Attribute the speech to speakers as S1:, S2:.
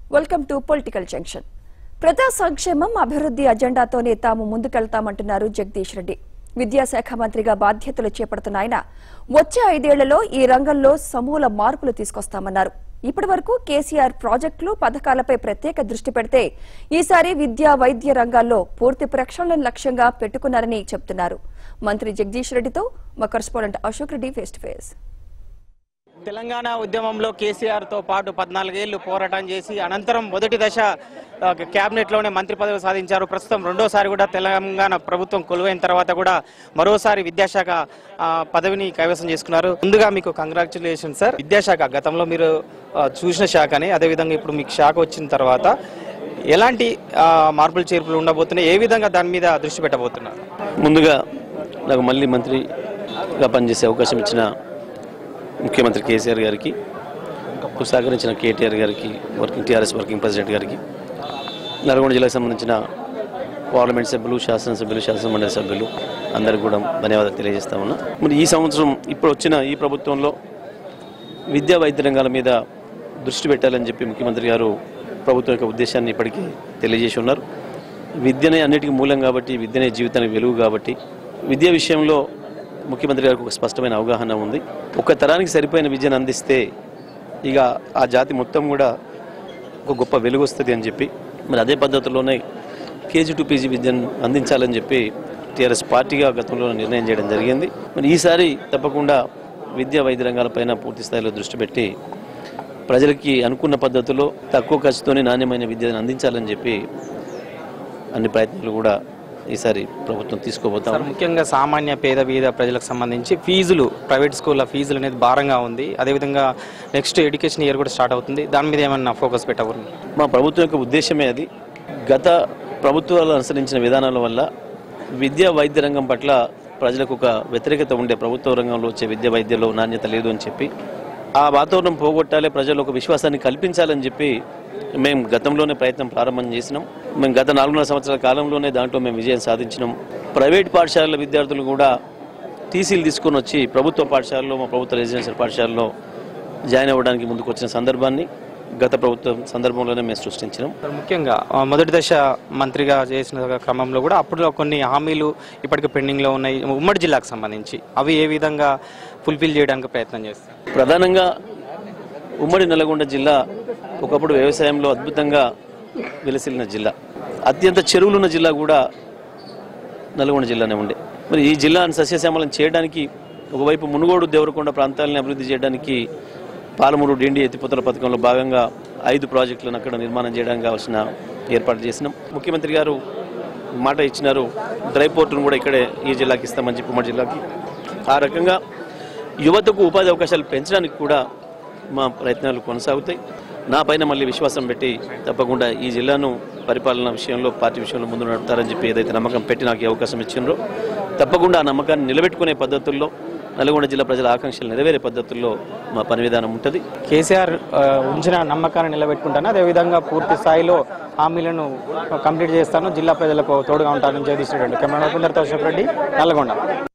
S1: welcome to political junction ప్రజా సంక్షేమం అభివృద్ధి అజెండాతోనే తాము ముందుకెళ్తామంటున్నారు జగదీష్ రెడ్డి విద్యాశాఖ మంత్రిగా బాధ్యతలు చేపడుతున్న ఆయన వచ్చే ఐదేళ్లలో ఈ రంగంలో సమూల మార్పులు తీసుకొస్తామన్నారు ఇప్పటి వరకు కేసీఆర్ ప్రాజెక్టులు పథకాలపై ప్రత్యేక దృష్టి పెడితే ఈసారి విద్యా వైద్య రంగాల్లో పూర్తి ప్రక్షాళన లక్ష్యంగా పెట్టుకున్నారని చెబుతున్నారు మంత్రి జగదీష్ రెడ్డితో మా correspondent Ashok Reddy face to face
S2: Telangana ఉద్యమంలో కేసీఆర్ తో పాటు పద్నాలుగేళ్లు పోరాటం చేసి అనంతరం మొదటి దశ ఆ, కేబినెట్ లోనే మంత్రి పదవి సాధించారు ప్రస్తుతం రెండోసారి కూడా తెలంగాణ ప్రభుత్వం కొలువైన తర్వాత కూడా మరోసారి విద్యాశాఖ ఆ, పదవిని కైవసం చేసుకున్నారు ముందుగా మీకు కంగ్రాచులేషన్ సార్ విద్యాశాఖ గతంలో మీరు ఆ, చూసిన శాఖని అదేవిధంగా ఇప్పుడు మీకు శాఖ వచ్చిన తర్వాత ఎలాంటి ఆ, మార్పులు చేర్పులు ఉండబోతున్నాయి ఏ విధంగా దాని మీద దృష్టి పెట్టబోతున్నారు
S3: ముందుగా నాకు మళ్ళీ మంత్రిగా పనిచేసే అవకాశం ఇచ్చిన ముఖ్యమంత్రి కేసీఆర్ గారికి సహకరించిన కేటీఆర్ గారికి వర్కింగ్ టీఆర్ఎస్ వర్కింగ్ ప్రెసిడెంట్ గారికి నల్గొండ జిల్లాకు సంబంధించిన పార్లమెంట్ సభ్యులు శాసనసభ్యులు శాసనమండలి సభ్యులు అందరికీ కూడా ధన్యవాదాలు తెలియజేస్తా ఉన్నా మరి ఈ సంవత్సరం ఇప్పుడు వచ్చిన ఈ ప్రభుత్వంలో విద్యా వైద్య రంగాల మీద దృష్టి పెట్టాలని చెప్పి ముఖ్యమంత్రి గారు ప్రభుత్వం యొక్క ఉద్దేశాన్ని ఇప్పటికీ తెలియజేసి ఉన్నారు విద్యనే అన్నిటికీ మూలం కాబట్టి విద్యనే జీవితానికి వెలుగు కాబట్టి విద్య విషయంలో ముఖ్యమంత్రి గారికి ఒక స్పష్టమైన అవగాహన ఉంది ఒక తరానికి సరిపోయిన విద్యను అందిస్తే ఇక ఆ జాతి మొత్తం కూడా ఒక గొప్ప వెలుగు వస్తుంది అని చెప్పి మరి అదే పద్ధతిలోనే కేజీ టు పీజీ విద్యను అందించాలని చెప్పి టీఆర్ఎస్ పార్టీగా గతంలో నిర్ణయం చేయడం జరిగింది మరి ఈసారి తప్పకుండా విద్యా వైద్య రంగాలపైన పూర్తి స్థాయిలో దృష్టి పెట్టి ప్రజలకి అనుకున్న పద్ధతిలో తక్కువ ఖర్చుతోనే నాణ్యమైన విద్యను అందించాలని చెప్పి అన్ని ప్రయత్నాలు కూడా ఈసారి ప్రభుత్వం తీసుకోబోతాం
S2: సార్ ముఖ్యంగా సామాన్య పేద బీద ప్రజలకు సంబంధించి ఫీజులు ప్రైవేట్ స్కూళ్ళ ఫీజులు అనేది భారంగా ఉంది అదేవిధంగా నెక్స్ట్ ఎడ్యుకేషన్ ఇయర్ కూడా స్టార్ట్ అవుతుంది దాని మీద ఏమన్నా ఫోకస్ పెట్టకూడదు
S3: మా ప్రభుత్వం యొక్క ఉద్దేశమే అది గత ప్రభుత్వాలు అనుసరించిన విధానాల వల్ల విద్యా వైద్య రంగం పట్ల ప్రజలకు ఒక వ్యతిరేకత ఉండే ప్రభుత్వ రంగంలో వచ్చే విద్య వైద్యంలో నాణ్యత లేదు అని చెప్పి ఆ వాతావరణం పోగొట్టాలి ప్రజలు ఒక విశ్వాసాన్ని కల్పించాలని చెప్పి మేము గతంలోనే ప్రయత్నం ప్రారంభం చేసినాం మేము గత నాలుగున్నర సంవత్సరాల కాలంలోనే దాంట్లో మేము విజయం సాధించినాం ప్రైవేట్ పాఠశాలల విద్యార్థులు కూడా టీసీలు తీసుకొని వచ్చి ప్రభుత్వ పాఠశాలలో మా ప్రభుత్వ రెసిడెన్షియల్ పాఠశాలలో జాయిన్ అవ్వడానికి ముందుకు వచ్చిన సందర్భాన్ని గత ప్రభుత్వం సందర్భంలోనే మేము సృష్టించినాం
S2: సార్ ముఖ్యంగా ఆ, మొదటి దశ మంత్రిగా చేసిన క్రమంలో కూడా అప్పుడు కొన్ని హామీలు ఇప్పటికే పెండింగ్లో ఉన్నాయి ఉమ్మడి జిల్లాకు సంబంధించి అవి ఏ విధంగా ఫుల్ఫిల్ చేయడానికి ప్రయత్నం చేస్తారు
S3: ప్రధానంగా ఉమ్మడి నల్గొండ జిల్లా ఒకప్పుడు వ్యవసాయంలో అద్భుతంగా వెలసిల్లిన జిల్లా అత్యంత చెరువులున్న జిల్లా కూడా నల్గొండ జిల్లానే ఉండే మరి ఈ జిల్లాను సస్యశ్యామలం చేయడానికి ఒకవైపు మునుగోడు దేవరకొండ ప్రాంతాలను అభివృద్ధి చేయడానికి పాలమూరు డిండి ఎత్తిపోతల పథకంలో భాగంగా ఐదు ప్రాజెక్టులను అక్కడ నిర్మాణం చేయడానికి కావాల్సిన ఏర్పాటు చేసినాం ముఖ్యమంత్రి గారు మాట ఇచ్చినారు డ్రై పోర్టును కూడా ఇక్కడే ఈ జిల్లాకి ఇస్తామని చెప్పి ఉమ్మడి జిల్లాకి ఆ రకంగా యువతకు ఉపాధి అవకాశాలు పెంచడానికి కూడా మా ప్రయత్నాలు కొనసాగుతాయి నా పైన మళ్ళీ విశ్వాసం పెట్టి తప్పకుండా ఈ జిల్లాను పరిపాలన విషయంలో పార్టీ విషయంలో ముందు నడుపుతారని చెప్పి ఏదైతే నమ్మకం పెట్టి నాకు ఈ అవకాశం ఇచ్చిండ్రో తప్పకుండా ఆ నమ్మకాన్ని నిలబెట్టుకునే పద్ధతుల్లో నల్గొండ జిల్లా ప్రజల ఆకాంక్షలు నెరవేరే పద్ధతుల్లో మా పని విధానం ఉంటుంది
S2: కేసీఆర్ ఆ, ఉంచిన నమ్మకాన్ని నిలబెట్టుకుంటాను అదేవిధంగా పూర్తి స్థాయిలో హామీలను కంప్లీట్ చేస్తాను జిల్లా ప్రజలకు తోడుగా ఉంటానని జగదీష్ రెడ్డి కెమెరా అశోక్ రెడ్డి నల్గొండ